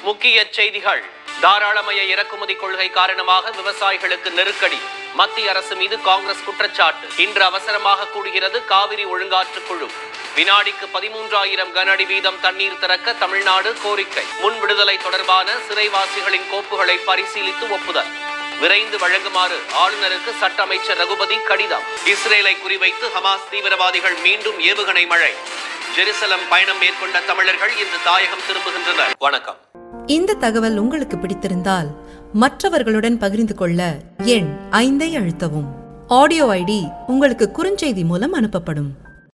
முக்கிய செய்திகள் தாராளமய இறக்குமதி கொள்கை காரணமாக விவசாயிகளுக்கு நெருக்கடி மத்திய அரசு மீது காங்கிரஸ் குற்றச்சாட்டு இன்று அவசரமாக கூடுகிறது காவிரி ஒழுங்காற்று குழு வினாடிக்கு பதிமூன்றாயிரம் கன அடி வீதம் தண்ணீர் திறக்க தமிழ்நாடு கோரிக்கை முன் விடுதலை தொடர்பான சிறைவாசிகளின் கோப்புகளை பரிசீலித்து ஒப்புதல் விரைந்து வழங்குமாறு ஆளுநருக்கு சட்ட அமைச்சர் ரகுபதி கடிதம் இஸ்ரேலை குறிவைத்து ஹமாஸ் தீவிரவாதிகள் மீண்டும் ஏவுகணை மழை ஜெருசலம் பயணம் மேற்கொண்ட தமிழர்கள் இன்று தாயகம் திரும்புகின்றனர் வணக்கம் இந்த தகவல் உங்களுக்கு பிடித்திருந்தால் மற்றவர்களுடன் பகிர்ந்து கொள்ள எண் ஐந்தை அழுத்தவும் ஆடியோ ஐடி உங்களுக்கு குறுஞ்செய்தி மூலம் அனுப்பப்படும்